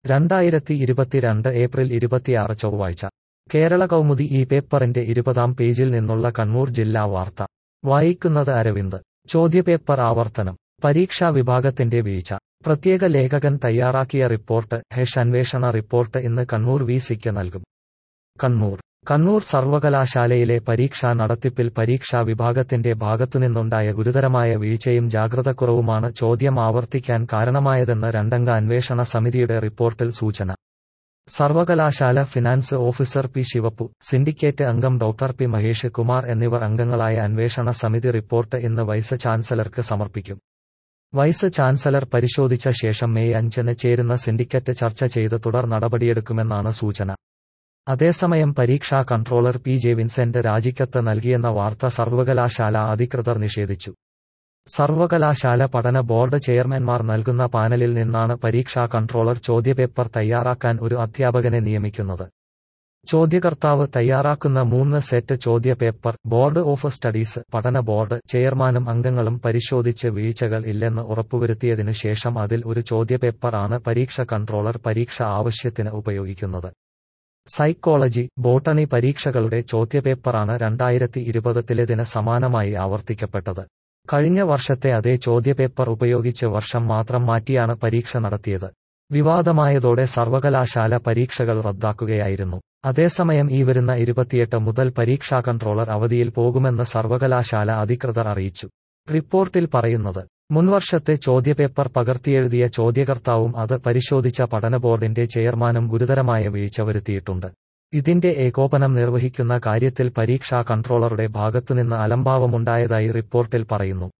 രണ്ടായിരത്തി ഇരുപത്തിരണ്ട് ഏപ്രിൽ ഇരുപത്തിയാറ് ചൊവ്വാഴ്ച കേരള കൗമുദി ഈ പേപ്പറിന്റെ ഇരുപതാം പേജിൽ നിന്നുള്ള കണ്ണൂർ ജില്ലാ വാർത്ത വായിക്കുന്നത് അരവിന്ദ് ചോദ്യപേപ്പർ ആവർത്തനം പരീക്ഷാ വിഭാഗത്തിന്റെ വീഴ്ച പ്രത്യേക ലേഖകൻ തയ്യാറാക്കിയ റിപ്പോർട്ട് ഹെഷ് അന്വേഷണ റിപ്പോർട്ട് ഇന്ന് കണ്ണൂർ വി സിക്ക് നൽകും കണ്ണൂർ കണ്ണൂർ സർവകലാശാലയിലെ പരീക്ഷാ നടത്തിപ്പിൽ പരീക്ഷാ വിഭാഗത്തിന്റെ ഭാഗത്തുനിന്നുണ്ടായ ഗുരുതരമായ വീഴ്ചയും ജാഗ്രതക്കുറവുമാണ് ചോദ്യം ആവർത്തിക്കാൻ കാരണമായതെന്ന് രണ്ടംഗ അന്വേഷണ സമിതിയുടെ റിപ്പോർട്ടിൽ സൂചന സർവകലാശാല finance officer P Shivappu syndicate അംഗം ഡോക്ടർ പി മഹേഷ് കുമാർ എന്നിവർ അംഗങ്ങളായ അന്വേഷണ സമിതി റിപ്പോർട്ട് ഇന്ന് വൈസ് ചാൻസലർക്ക് സമർപ്പിക്കും വൈസ് ചാൻസലർ പരിശോധിച്ച ശേഷം മെയ് അഞ്ചിന് ചേരുന്ന സിൻഡിക്കറ്റ് ചർച്ച ചെയ്ത് തുടർ നടപടിയെടുക്കുമെന്നാണ് സൂചന അതേസമയം പരീക്ഷാ കൺട്രോളർ പി ജെ വിൻസെന്റ് രാജിക്കത്ത് നൽകിയെന്ന വാർത്ത സർവകലാശാല അധികൃതർ നിഷേധിച്ചു സർവകലാശാല പഠന ബോർഡ് ചെയർമാൻമാർ നൽകുന്ന പാനലിൽ നിന്നാണ് പരീക്ഷാ കൺട്രോളർ ചോദ്യപേപ്പർ തയ്യാറാക്കാൻ ഒരു അധ്യാപകനെ നിയമിക്കുന്നത് ചോദ്യകർത്താവ് തയ്യാറാക്കുന്ന മൂന്ന് സെറ്റ് ചോദ്യപേപ്പർ ബോർഡ് ഓഫ് സ്റ്റഡീസ് പഠന ബോർഡ് ചെയർമാനും അംഗങ്ങളും പരിശോധിച്ച് വീഴ്ചകൾ ഇല്ലെന്ന് ഉറപ്പുവരുത്തിയതിനു ശേഷം അതിൽ ഒരു ചോദ്യപേപ്പർ ആണ് പരീക്ഷ കൺട്രോളർ പരീക്ഷ ആവശ്യത്തിന് ഉപയോഗിക്കുന്നത് സൈക്കോളജി ബോട്ടണി പരീക്ഷകളുടെ ചോദ്യപേപ്പറാണ് രണ്ടായിരത്തി ഇരുപതിലേതിന് സമാനമായി ആവർത്തിക്കപ്പെട്ടത് കഴിഞ്ഞ വർഷത്തെ അതേ ചോദ്യപേപ്പർ ഉപയോഗിച്ച് വർഷം മാത്രം മാറ്റിയാണ് പരീക്ഷ നടത്തിയത് വിവാദമായതോടെ സർവകലാശാല പരീക്ഷകൾ റദ്ദാക്കുകയായിരുന്നു അതേസമയം ഈ വരുന്ന ഇരുപത്തിയെട്ട് മുതൽ പരീക്ഷാ കൺട്രോളർ അവധിയിൽ പോകുമെന്ന് സർവകലാശാല അധികൃതർ അറിയിച്ചു റിപ്പോർട്ടിൽ പറയുന്നത് മുൻവർഷത്തെ ചോദ്യപേപ്പർ പകർത്തിയെഴുതിയ ചോദ്യകർത്താവും അത് പരിശോധിച്ച പഠന ബോർഡിന്റെ ചെയർമാനും ഗുരുതരമായ വീഴ്ച വരുത്തിയിട്ടുണ്ട് ഇതിന്റെ ഏകോപനം നിർവഹിക്കുന്ന കാര്യത്തിൽ പരീക്ഷാ കൺട്രോളറുടെ ഭാഗത്തുനിന്ന് അലംഭാവമുണ്ടായതായി റിപ്പോർട്ടിൽ പറയുന്നു